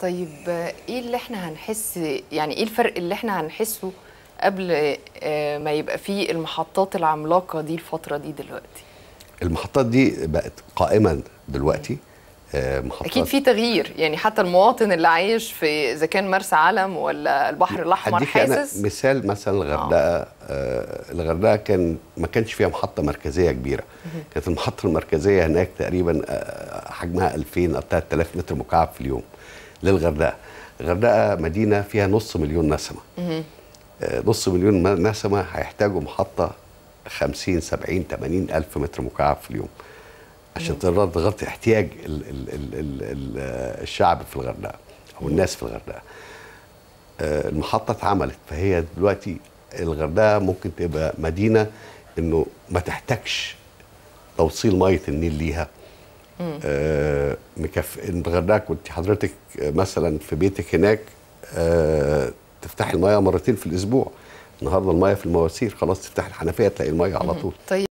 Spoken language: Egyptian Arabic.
طيب آه، ايه اللي احنا هنحس يعني ايه الفرق اللي احنا هنحسه قبل آه، ما يبقى فيه المحطات العملاقة دي الفترة دي دلوقتي المحطات دي بقت قائما دلوقتي آه، محطات اكيد في تغيير يعني حتى المواطن اللي عايش في اذا كان مرسى علم ولا البحر الاحمر هديك أنا حاسس مثال مثلا الغردقه آه الغردقه كان ما كانش فيها محطه مركزيه كبيره كانت المحطه المركزيه هناك تقريبا آه حجمها 2000 او 3000 متر مكعب في اليوم للغردقه الغردقه مدينه فيها نص مليون نسمه آه نص مليون م- نسمه هيحتاجوا محطه 50 70 80 الف متر مكعب في اليوم عشان تقدر تغطي احتياج ال ال ال ال ال الشعب في الغردقه او الناس في الغردقه آه، المحطة اتعملت فهي دلوقتي الغردقة ممكن تبقى مدينة انه ما تحتاجش توصيل مية النيل ليها آه مكف... الغردقة كنت حضرتك آه، مثلا في بيتك هناك آه تفتحي المية مرتين في الأسبوع النهارده المية في المواسير خلاص تفتح الحنفية تلاقي المية على طول طيب